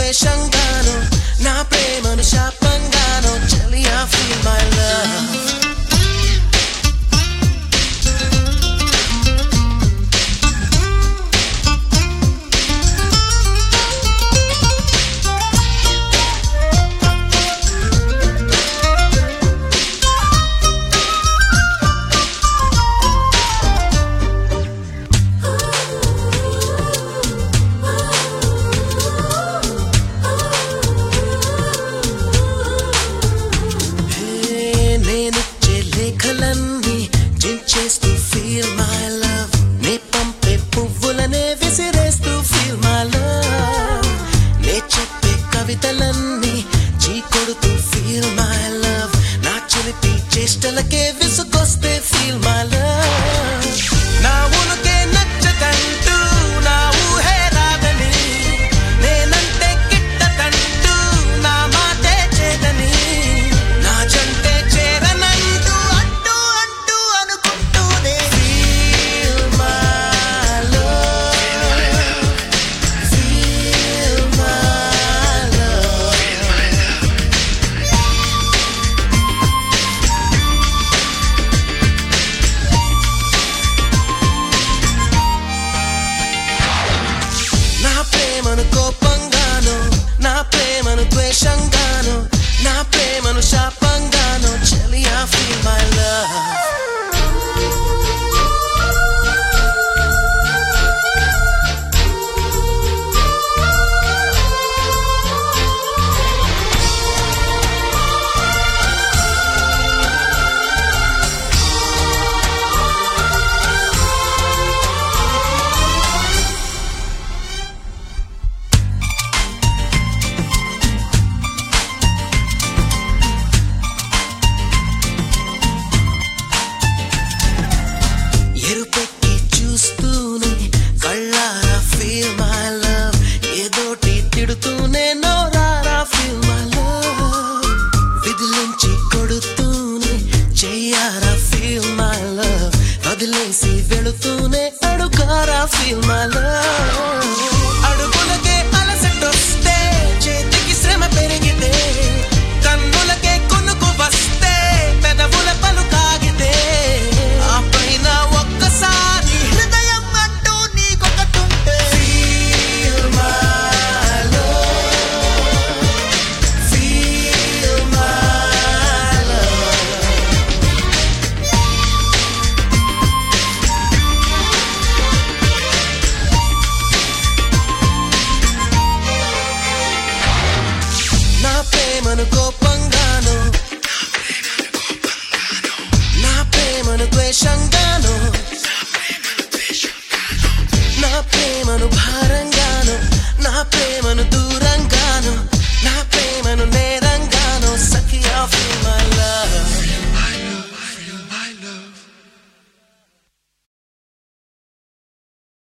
ద్వేషంగాను నా ప్రేమను శాపంగాను చెలియా ఫీల్ మై లవ్ నేనిచ్చే లేఖలన్నీ చించేస్తూ ఫీల్ మై లవ్ నే పంపే పువ్వులనే విసిరేస్తూ ఫీల్ మై లవ్ నే చెప్పే కవితలన్నీ చీ కొడుతూ ఫీల్ మై లవ్ నా చిలిపి చేష్టలకే విసుగొస్తే ఫీల్ మై లవ్ నా ఉనుకే నచ్చదంటూ నా ఊహే రాదని నేనంటే గిట్టదంటూ నా మాటే చేదని నా జంటే చేరనంటూ అంటూ అంటూ అనుకుంటూనే feel my love feel my love నా ప్రేమను కోపంగాను నా ప్రేమను ద్వేషంగాను నా ప్రేమను శాపంగాను చెలియా ఫీల్ మై లవ్ ఎరుపెక్కి చూస్తూనే కళ్ళారా ఫీల్ మై లవ్ ఏదోటి తిడుతూనే నోరారా ఫీల్ మై లవ్ విదిలించి కొడుతూనే చెయ్యారా ఫీల్ మై లవ్ వదిలేసి వెళుతూనే అడుగారా ఫీల్ మై